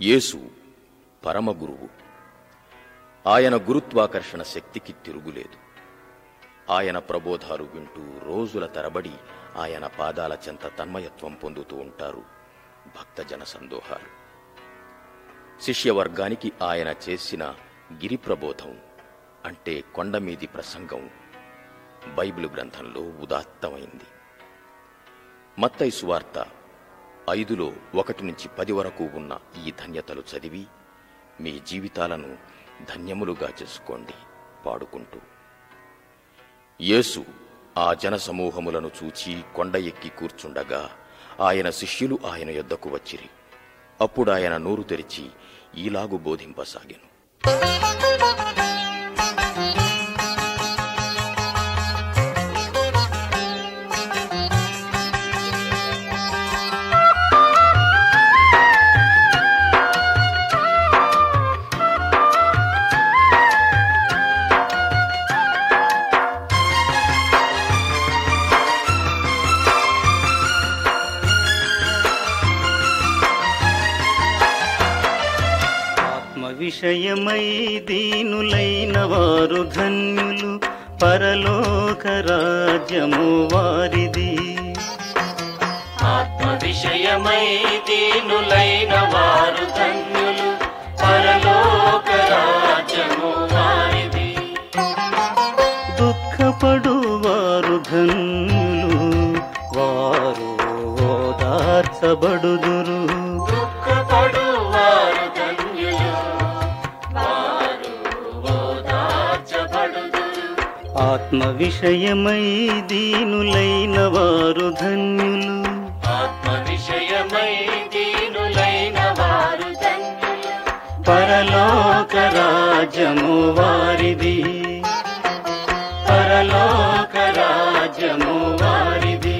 యేసు పరమగురువు ఆయన గురుత్వాకర్షణ శక్తికి తిరుగులేదు ఆయన ప్రబోధాలు వింటూ రోజుల తరబడి ఆయన పాదాల చెంత తన్మయత్వం పొందుతూ ఉంటారు భక్తజన సందోహాలు శిష్యవర్గానికి ఆయన చేసిన గిరి ప్రబోధం అంటే కొండమీది ప్రసంగం బైబిల్ గ్రంథంలో ఉదాత్తమైంది మత్తయి సువార్త ఐదులో ఒకటి నుంచి పది వరకు ఉన్న ఈ ధన్యతలు చదివి మీ జీవితాలను ధన్యములుగా చేసుకోండి పాడుకుంటూ యేసు ఆ జనసమూహములను చూచి కొండ ఎక్కి కూర్చుండగా ఆయన శిష్యులు ఆయన యొద్దకు వచ్చిరి అప్పుడు ఆయన నోరు తెరిచి ఈలాగు బోధింపసాగెను ఆత్మ విషయమై దీనులైన వారు ధన్యులు పరలోక రాజ్యము వారిది ఆత్మ విషయమై దీనులైన వారు ధన్యులు పరలోక రాజ్యము వారిది దుఃఖపడు వారు ధన్యులు వారు ఓదార్చబడుదురు దుఃఖపడు వారు ధన్యులు వారు ఓదార్చబడుదురు ఆత్మ విషయమై దీనులైన వారు ధన్యులు ఆత్మ విషయమై దీనులైన వారు ధన్యులు పరలోక రాజ్యము వారిది పరలోక రాజ్యము వారిది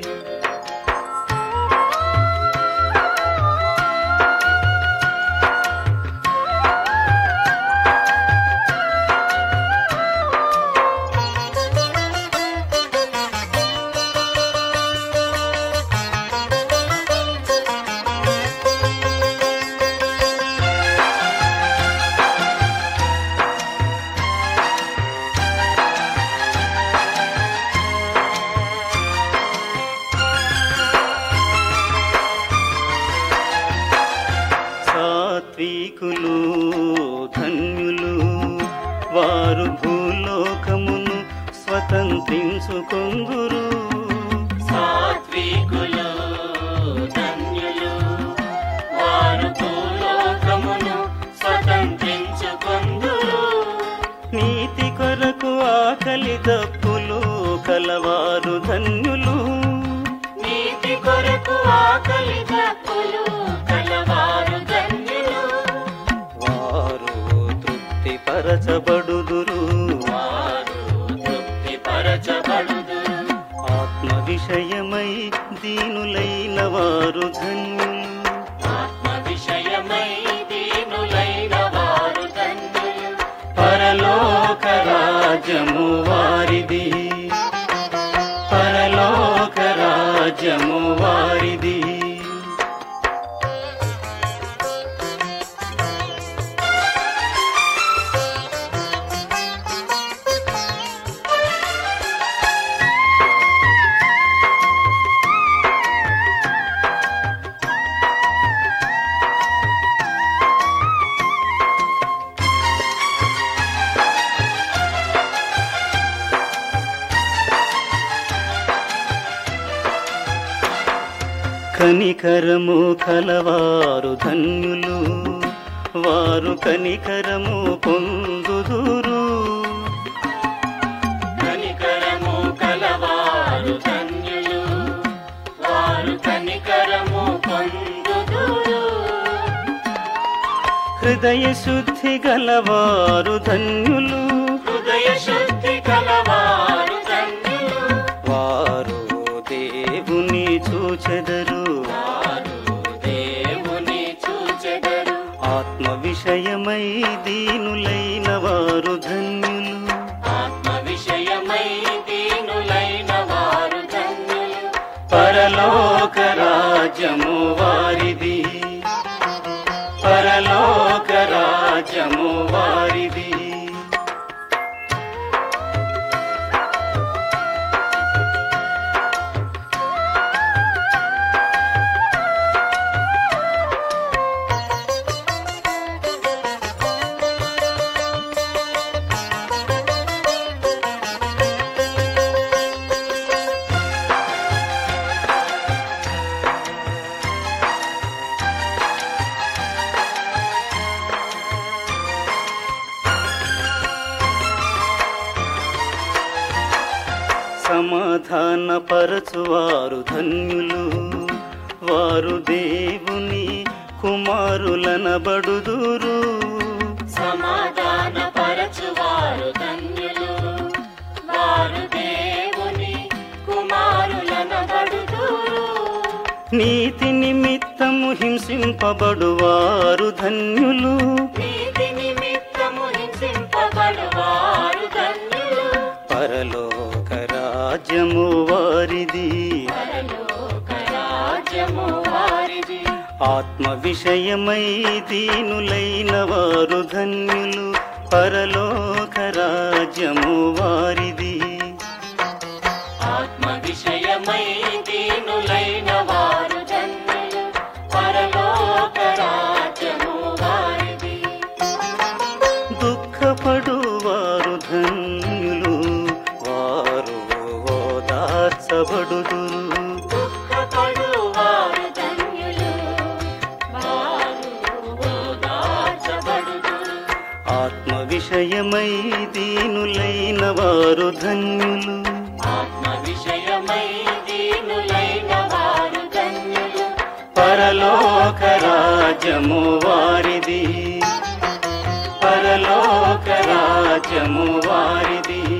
సాత్వికులు ధన్యులు వారు భూలోకమును స్వతంత్రించుకొందురు సాత్వికులు ధన్యులు వారు భూలోకమును స్వతంత్రించుకొందురు నీతి కొరకు ఆకలి దప్పులు కలవారు ధన్యులు నీతి కొరకు ఆకలి దప్పులు కలవారు ధన్యులు వారు తృప్తి పరచబడుదురు వారు తృప్తి పరచబడుదురు ఆత్మ విషయమై దీనులైన వారు ధన్యులు ఆత్మ విషయమై దీనులైన వారు ధన్యులు పరలోక రాజ్యము వారిది పరలోక రాజ్యము వారిది కనికరము కలవారు ధన్యులు వారు కనికరము పొందుదురు కనికరము కలవారు ధన్యులు వారు కనికరము పొందుదురు హృదయ శుద్ధి గలవారు ధన్యులు హృదయ శుద్ధి కలవారు ధన్యులు వారు దేవుని చూచెదరు వారు దేవుని చూచెదరు ఆత్మ విషయమై దీనులైన వారు ధన్యులు ఆత్మ విషయమై దీనులైన వారు ధన్యులు పరలోక రాజ్యము వారిది పరలోక రాజ్యము వారిది సమాధాన పరచువారు ధన్యులు వారు దేవుని కుమారులనబడుదురు సమాధాన పరచువారు ధన్యులు వారు దేవుని కుమారులనబడుదురు నీతి నిమిత్తము హింసింపబడువారు ధన్యులు నీతి నిమిత్తము హింసింపబడువారు ధన్యులు పరలోక రాజ్యము వారిది పరలోక రాజ్యము వారిది ఆత్మ విషయమై దీనులైన వారు ధన్యులు పరలోక రాజ్యము వారిది ఆత్మ విషయమై దీనులైన వారు ధన్యులు పరలోక రాజ్యము వారిది దుఃఖపడువారు ధన్యులు వారు ఓదార్చబడుదురు దుఃఖపడువారు ధన్యులు వారు ఓదార్చబడుదురు ఆత్మ విషయమై దీనులైన వారు ధన్యులు ఆత్మ విషయమై దీనులైన వారు ధన్యులు పరలోక రాజ్యము వారిది పరలోక రాజ్యము వారిది